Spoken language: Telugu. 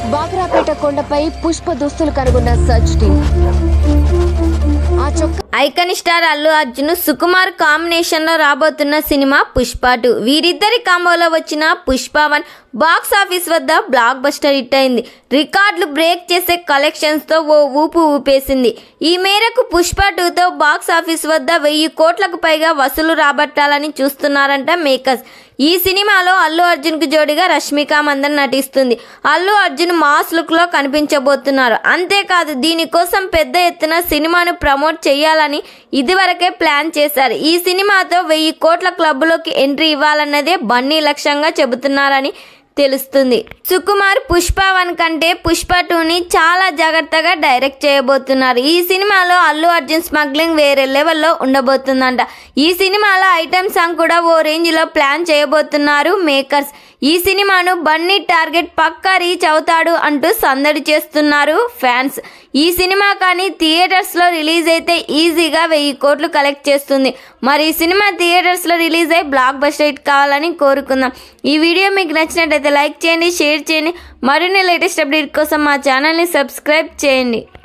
బాగ్రాపేట కొండపై పుష్ప దుస్తులు కనుగొన్న సర్చ్ టీం ఆ చొక్కా icon star Allu Arjun Sukumar combination లో రాబోతున్న సినిమా పుష్ప టూ వీరిద్దరి కాంబోలో వచ్చిన పుష్ప వన్ బాక్స్ ఆఫీస్ వద్ద బ్లాక్ బస్టర్ హిట్ అయింది రికార్డులు బ్రేక్ చేసే కలెక్షన్స్ తో ఓ ఊపు ఊపేసింది ఈ మేరకు పుష్ప టూతో బాక్స్ ఆఫీస్ వద్ద వెయ్యి కోట్లకు పైగా వసూలు రాబట్టాలని చూస్తున్నారంట మేకర్స్ ఈ సినిమాలో అల్లు అర్జున్ కు జోడిగా రష్మిక మందన్ నటిస్తుంది అల్లు అర్జున్ మాస్ లుక్ లో కనిపించబోతున్నారు అంతేకాదు దీనికోసం పెద్ద ఎత్తున సినిమాను ప్రమోట్ చేయాలని ఇదివరకే ప్లాన్ చేశారు ఈ సినిమాతో వెయ్యి కోట్ల క్లబ్లోకి ఎంట్రీ ఇవ్వాలన్నదే బన్నీ లక్ష్యంగా చెబుతున్నారని తెలుస్తుంది సుకుమార్ పుష్ప వన్ కంటే పుష్ప టూని చాలా జాగ్రత్తగా డైరెక్ట్ చేయబోతున్నారు ఈ సినిమాలో అల్లు అర్జున్ స్మగ్లింగ్ వేరే లెవెల్లో ఉండబోతుందంట ఈ సినిమాలో ఐటమ్ సాంగ్ కూడా ఓ రేంజ్లో ప్లాన్ చేయబోతున్నారు మేకర్స్ ఈ సినిమాను బన్నీ టార్గెట్ పక్కా రీచ్ అవుతాడు అంటూ సందడి చేస్తున్నారు ఫ్యాన్స్ ఈ సినిమా కానీ థియేటర్స్లో రిలీజ్ అయితే ఈజీగా వెయ్యి కోట్లు కలెక్ట్ చేస్తుంది మరి ఈ సినిమా థియేటర్స్లో రిలీజ్ అయ్యి బ్లాక్ బస్టర్ హిట్ కావాలని కోరుకుందాం ఈ వీడియో మీకు నచ్చినట్టయితే లైక్ చేయండి షేర్ చేయండి మరిన్ని లేటెస్ట్ అప్డేట్ కోసం మా ఛానల్ని సబ్స్క్రైబ్ చేయండి